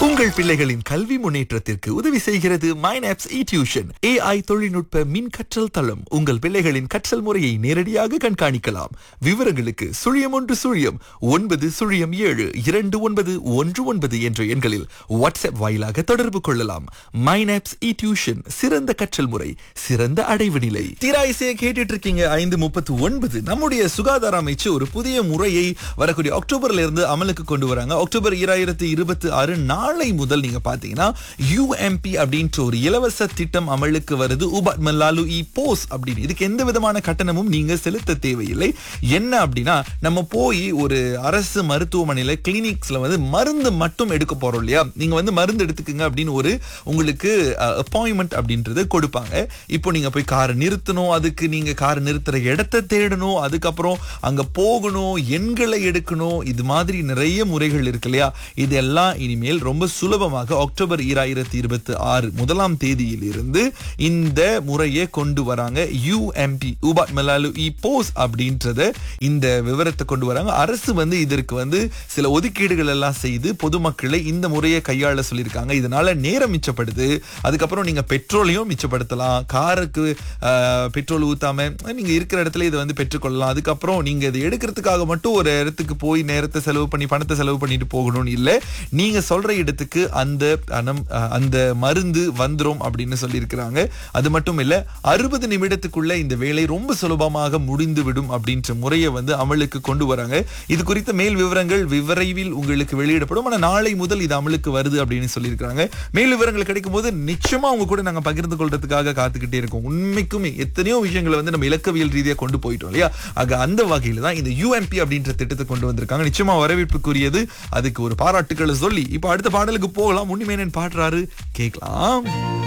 உங்கள் பிள்ளைகளின் கல்வி முன்னேற்றத்திற்கு உதவி செய்கிறது மைனாப்ஸ் இ டியூஷன் ஏஐ தொழில்நுட்ப மின் கற்றல் தளம் உங்கள் பிள்ளைகளின் கற்றல் முறையை நேரடியாக கண்காணிக்கலாம் விவரங்களுக்கு சுழியம் ஒன்று சுழியம் ஒன்பது சுழியம் ஏழு இரண்டு ஒன்பது ஒன்று ஒன்பது என்ற எண்களில் வாட்ஸ்அப் வாயிலாக தொடர்பு கொள்ளலாம் மைனாப்ஸ் இ டியூஷன் சிறந்த கற்றல் முறை சிறந்த அடைவு நிலை தீராயிசையை கேட்டுட்டு இருக்கீங்க ஐந்து முப்பத்து ஒன்பது நம்முடைய சுகாதார அமைச்சு ஒரு புதிய முறையை வரக்கூடிய அக்டோபர்ல இருந்து அமலுக்கு கொண்டு வராங்க அக்டோபர் இராயிரத்தி இருபத்தி ஆறு நாளை முதல் நீங்க பாத்தீங்கன்னா யூஎம்பி அப்படின்ற ஒரு இலவச திட்டம் அமலுக்கு வருது உபட் மல்லாலு இ போஸ் அப்படின்னு இதுக்கு எந்த விதமான கட்டணமும் நீங்க செலுத்த தேவையில்லை என்ன அப்படின்னா நம்ம போய் ஒரு அரசு மருத்துவமனையில கிளினிக்ஸ்ல வந்து மருந்து மட்டும் எடுக்க போறோம் இல்லையா நீங்க வந்து மருந்து எடுத்துக்கங்க அப்படின்னு ஒரு உங்களுக்கு அப்பாயின்மெண்ட் அப்படின்றது கொடுப்பாங்க இப்போ நீங்க போய் காரை நிறுத்தணும் அதுக்கு நீங்க காரை நிறுத்துற இடத்தை தேடணும் அதுக்கப்புறம் அங்க போகணும் எண்களை எடுக்கணும் இது மாதிரி நிறைய முறைகள் இருக்கு இல்லையா இதெல்லாம் இனிமேல் ரொம்ப சுலபமாக அக்டோபர் ஈராயிரத்தி இருபத்தி ஆறு முதலாம் தேதியில் இருந்து இந்த முறையை கொண்டு வராங்க யூஎம்பி உபாட் மலாலு இ போஸ் அப்படின்றத இந்த விவரத்தை கொண்டு வராங்க அரசு வந்து இதற்கு வந்து சில ஒதுக்கீடுகள் எல்லாம் செய்து பொதுமக்களை இந்த முறையை கையாள சொல்லியிருக்காங்க இதனால நேரம் மிச்சப்படுது அதுக்கப்புறம் நீங்க பெட்ரோலையும் மிச்சப்படுத்தலாம் காருக்கு ஆஹ், பெட்ரோல் ஊத்தாம நீங்க இருக்கிற இடத்துல இதை வந்து பெற்றுக்கொள்ளலாம் அதுக்கப்புறம் நீங்க இதை எடுக்கிறதுக்காக மட்டும் ஒரு இடத்துக்கு போய் நேரத்தை செலவு பண்ணி பணத்தை செலவு பண்ணிட்டு போகணும்னு இல்லை நீங்க சொல்ற இடத்துக்கு அந்த பணம் அஹ், அந்த மருந்து வந்துரும் அப்படின்னு சொல்லியிருக்கிறாங்க அது மட்டும் இல்ல அறுபது நிமிடத்துக்குள்ள இந்த வேலை ரொம்ப சுலபமாக முடிந்து விடும் அப்படின்ற முறையை வந்து அமலுக்கு கொண்டு வராங்க இது குறித்த மேல் விவரங்கள் விரைவில் உங்களுக்கு வெளியிடப்படும் ஆனா நாளை முதல் இது அமலுக்கு வருது அப்படின்னு சொல்லியிருக்காங்க மேல் விவரங்கள் கிடைக்கும் போது நிச்சயமா உங்க கூட நாங்க பகிர்ந்து கொள்றதுக்காக காத்துக்கிட்டே இருக்கோம் உண்மைக்குமே எத்தனையோ விஷயங்களை வந்து நம்ம இலக்கவியல் ரீதியா கொண்டு போயிட்டோம் இல்லையா ஆக அந்த வகையில தான் இந்த யூஎம்பி அப்படின்ற திட்டத்தை கொண்டு வந்திருக்காங்க நிச்சயமா வரவேற்புக்குரியது அதுக்கு ஒரு பாராட்டுக்களை சொல்லி இப்போ அடுத்த பாடலுக்கு போகலாம் உண்மையான பாடுறாரு கேட்கலாம்